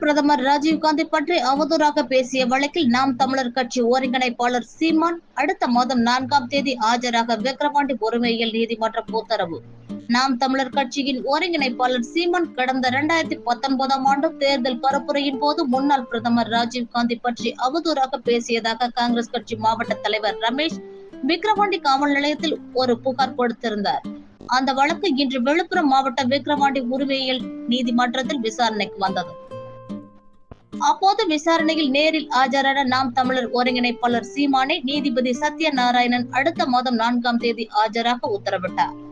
பிரதமர் ராஜீவ்காந்தி பற்றி அவதூறாக பேசிய வழக்கில் நாம் தமிழர் கட்சி ஒருங்கிணைப்பாளர் சீமான் அடுத்த மாதம் நான்காம் தேதி ஆஜராக விக்கிரவாண்டி உரிமையியல் நீதிமன்றம் உத்தரவு நாம் தமிழர் கட்சியின் ஒருங்கிணைப்பாளர் சீமான் கடந்த இரண்டாயிரத்தி பத்தொன்பதாம் ஆண்டு தேர்தல் பரப்புரையின் போது முன்னாள் பிரதமர் ராஜீவ்காந்தி பற்றி அவதூறாக பேசியதாக காங்கிரஸ் கட்சி மாவட்ட தலைவர் ரமேஷ் விக்கிரவாண்டி காவல் நிலையத்தில் ஒரு புகார் கொடுத்திருந்தார் அந்த வழக்கு இன்று விழுப்புரம் மாவட்ட விக்கிரவாண்டி உரிமையியல் நீதிமன்றத்தில் விசாரணைக்கு வந்தது அப்போது விசாரணையில் நேரில் ஆஜரான நாம் தமிழர் ஒருங்கிணைப்பாளர் சீமானை நீதிபதி சத்யநாராயணன் அடுத்த மாதம் நான்காம் தேதி ஆஜராக உத்தரவிட்டார்